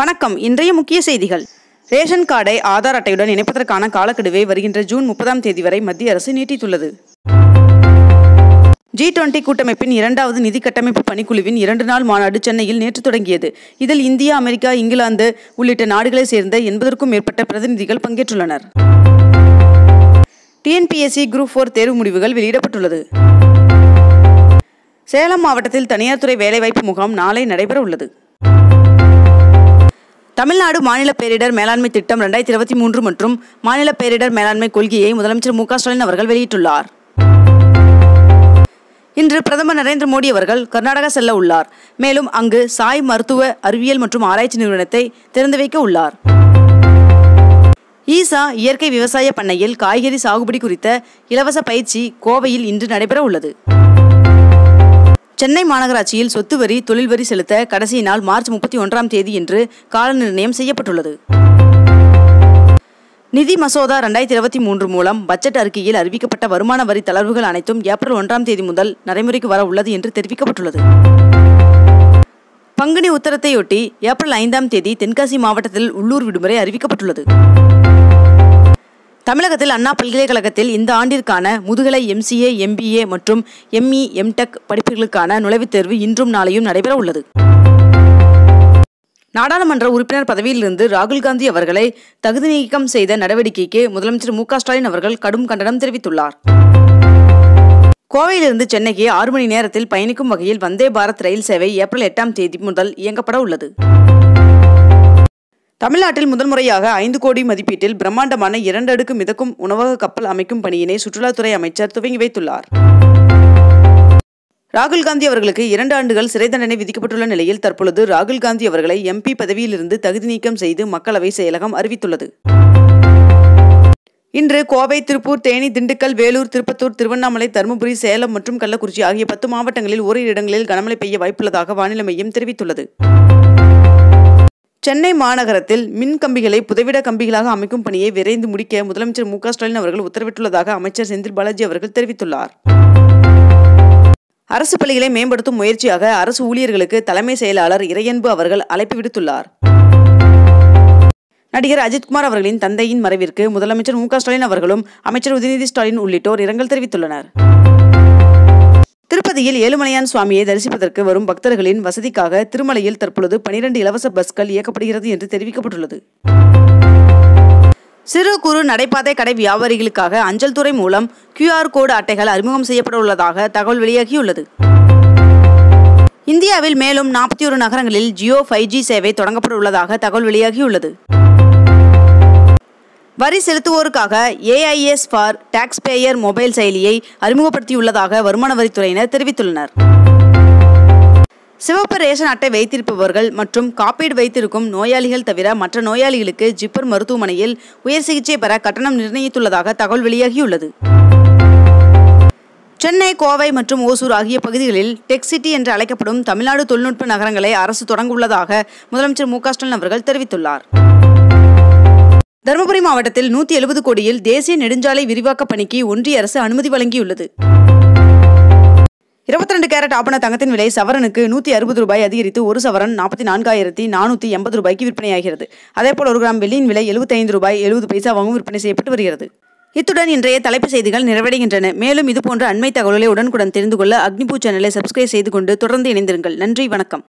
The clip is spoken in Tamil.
வணக்கம் இன்றைய முக்கிய செய்திகள் ரேஷன் கார்டை ஆதார் அட்டையுடன் இணைப்பதற்கான காலக்கெடுவை வருகின்ற ஜூன் முப்பதாம் தேதி வரை மத்திய அரசு நீட்டித்துள்ளது ஜி டுவெண்டி கூட்டமைப்பின் இரண்டாவது நிதி கட்டமைப்பு பணிக்குழுவின் இரண்டு நாள் மாநாடு சென்னையில் நேற்று தொடங்கியது இதில் இந்தியா அமெரிக்கா இங்கிலாந்து உள்ளிட்ட நாடுகளைச் சேர்ந்த எண்பதற்கும் மேற்பட்ட பிரதிநிதிகள் பங்கேற்றுள்ளனர் டிஎன்பிஎஸ்சி குரூப் ஃபோர் தேர்வு முடிவுகள் வெளியிடப்பட்டுள்ளது சேலம் மாவட்டத்தில் தனியார் துறை வேலைவாய்ப்பு முகாம் நாளை நடைபெற உள்ளது தமிழ்நாடு மாநில பேரிடர் மேலாண்மை திட்டம் ரெண்டாயிரத்தி இருபத்தி மூன்று மற்றும் மாநில பேரிடர் மேலாண்மை கொள்கையை முதலமைச்சர் மு க ஸ்டாலின் அவர்கள் வெளியிட்டுள்ளார் இன்று பிரதமர் நரேந்திர மோடி அவர்கள் கர்நாடகா செல்ல உள்ளார் மேலும் அங்கு சாய் மருத்துவ அறிவியல் மற்றும் ஆராய்ச்சி நிறுவனத்தை திறந்து வைக்க உள்ளார் ஈசா இயற்கை விவசாய பண்ணையில் காய்கறி சாகுபடி குறித்த இலவச பயிற்சி கோவையில் இன்று நடைபெற உள்ளது சென்னை மாநகராட்சியில் சொத்து வரி தொழில் வரி செலுத்த கடைசி நாள் மார்ச் முப்பத்தி ஒன்றாம் தேதி என்று கால நிர்ணயம் செய்யப்பட்டுள்ளது நிதி மசோதா ரெண்டாயிரத்தி இருபத்தி மூன்று மூலம் பட்ஜெட் அறிக்கையில் அறிவிக்கப்பட்ட வருமான வரி தளர்வுகள் அனைத்தும் ஏப்ரல் ஒன்றாம் தேதி முதல் நடைமுறைக்கு வர உள்ளது என்று தெரிவிக்கப்பட்டுள்ளது பங்குனி உத்தரத்தையொட்டி ஏப்ரல் ஐந்தாம் தேதி தென்காசி மாவட்டத்தில் உள்ளூர் விடுமுறை அறிவிக்கப்பட்டுள்ளது தமிழகத்தில் அண்ணா பல்கலைக்கழகத்தில் இந்த ஆண்டிற்கான முதுகலை எம்சிஏ எம்பிஏ மற்றும் எம்இ எம்டெக் படிப்புகளுக்கான நுழைவுத் தேர்வு இன்றும் நாளையும் நடைபெற உள்ளது நாடாளுமன்ற உறுப்பினர் பதவியிலிருந்து ராகுல் காந்தி அவர்களை தகுதி நீக்கம் செய்த நடவடிக்கைக்கு முதலமைச்சர் மு க ஸ்டாலின் அவர்கள் கடும் கண்டனம் தெரிவித்துள்ளார் கோவையிலிருந்து சென்னைக்கு ஆறு மணி நேரத்தில் பயணிக்கும் வகையில் வந்தே பாரத் ரயில் சேவை ஏப்ரல் எட்டாம் தேதி முதல் இயங்கப்பட உள்ளது தமிழ்நாட்டில் முதல் முறையாக ஐந்து கோடி மதிப்பீட்டில் பிரம்மாண்டமான இரண்டு அடுக்கு மிதக்கும் உணவக கப்பல் அமைக்கும் பணியினை சுற்றுலாத்துறை அமைச்சர் துவங்கி வைத்துள்ளார் ராகுல் காந்தி அவர்களுக்கு இரண்டு ஆண்டுகள் சிறை தண்டனை விதிக்கப்பட்டுள்ள நிலையில் தற்பொழுது ராகுல் காந்தி அவர்களை எம்பி பதவியிலிருந்து தகுதி நீக்கம் செய்து மக்களவை செயலகம் அறிவித்துள்ளது இன்று கோவை திருப்பூர் தேனி திண்டுக்கல் வேலூர் திருப்பத்தூர் திருவண்ணாமலை தருமபுரி சேலம் மற்றும் கள்ளக்குறிச்சி ஆகிய பத்து மாவட்டங்களில் ஓரிரு இடங்களில் கனமழை பெய்ய வாய்ப்புள்ளதாக வானிலை மையம் தெரிவித்துள்ளது சென்னை மாநகரத்தில் மின் கம்பிகளை புதைவிட கம்பிகளாக அமைக்கும் பணியை விரைந்து முடிக்க முதலமைச்சர் மு ஸ்டாலின் அவர்கள் உத்தரவிட்டுள்ளதாக அமைச்சர் செந்தில் பாலாஜி அவர்கள் தெரிவித்துள்ளார் அரசு பள்ளிகளை மேம்படுத்தும் முயற்சியாக அரசு ஊழியர்களுக்கு தலைமை செயலாளர் இறையன்பு அவர்கள் அழைப்பு விடுத்துள்ளார் நடிகர் அஜித்குமார் அவர்களின் தந்தையின் மறைவிற்கு முதலமைச்சர் மு ஸ்டாலின் அவர்களும் அமைச்சர் உதயநிதி ஸ்டாலின் உள்ளிட்டோர் இரங்கல் தெரிவித்துள்ளனர் திருப்பதியில் ஏழுமலையான் சுவாமியை தரிசிப்பதற்கு வரும் பக்தர்களின் வசதிக்காக திருமலையில் தற்பொழுது பனிரெண்டு இலவச பஸ்கள் இயக்கப்படுகிறது என்று தெரிவிக்கப்பட்டுள்ளது சிறு குறு நடைபாதை கடை வியாபாரிகளுக்காக அஞ்சல் துறை மூலம் கியூஆர் கோடு அட்டைகள் அறிமுகம் செய்யப்பட உள்ளதாக தகவல் வெளியாகியுள்ளது இந்தியாவில் மேலும் நாற்பத்தி ஒரு நகரங்களில் ஜியோ ஃபைவ் ஜி சேவை தொடங்கப்பட உள்ளதாக தகவல் வெளியாகியுள்ளது வரி செலுத்துவோருக்காக AIS for tax payer mobile செயலியை அறிமுகப்படுத்தியுள்ளதாக வருமான வரித்துறையினர் தெரிவித்துள்ளனர் சிவப்பு ரேஷன் அட்டை வைத்திருப்பவர்கள் மற்றும் காப்பீடு வைத்திருக்கும் நோயாளிகள் தவிர மற்ற நோயாளிகளுக்கு ஜிப்பர் மருத்துவமனையில் உயர் சிகிச்சை பெற கட்டணம் நிர்ணயித்துள்ளதாக தகவல் வெளியாகியுள்ளது சென்னை கோவை மற்றும் ஓசூர் ஆகிய பகுதிகளில் டெக் சிட்டி என்று அழைக்கப்படும் தமிழ்நாடு தொழில்நுட்ப நகரங்களை அரசு தொடங்க உள்ளதாக முதலமைச்சர் மு ஸ்டாலின் அவர்கள் தெரிவித்துள்ளார் தருமபுரி மாவட்டத்தில் நூற்றி எழுபது கோடியில் தேசிய நெடுஞ்சாலை விரிவாக்க பணிக்கு ஒன்றிய அரசு அனுமதி வழங்கியுள்ளது இருபத்தி ரெண்டு கேரட் ஆபண தங்கத்தின் விலை சவரனுக்கு நூற்றி அறுபது ரூபாய் அதிகரித்து ஒரு சவரன் நாற்பத்தி நான்காயிரத்தி நானூற்றி எண்பது ரூபாய்க்கு விற்பனையாகிறது அதேபோல் ஒரு கிராம் வெள்ளியின் விலை எழுபத்தைந்து ரூபாய் எழுபது பைசாவாகவும் விற்பனை செய்யப்பட்டு வருகிறது இத்துடன் இன்றைய தலைப்புச் செய்திகள் நிறைவடைகின்றன மேலும் இதுபோன்ற அண்மை தகவல்களை உடனுக்குடன் தெரிந்து கொள்ள அக்னிபூ சேனலை சப்ஸ்கிரைப் செய்து கொண்டு தொடர்ந்து இணைந்திருங்கள் நன்றி வணக்கம்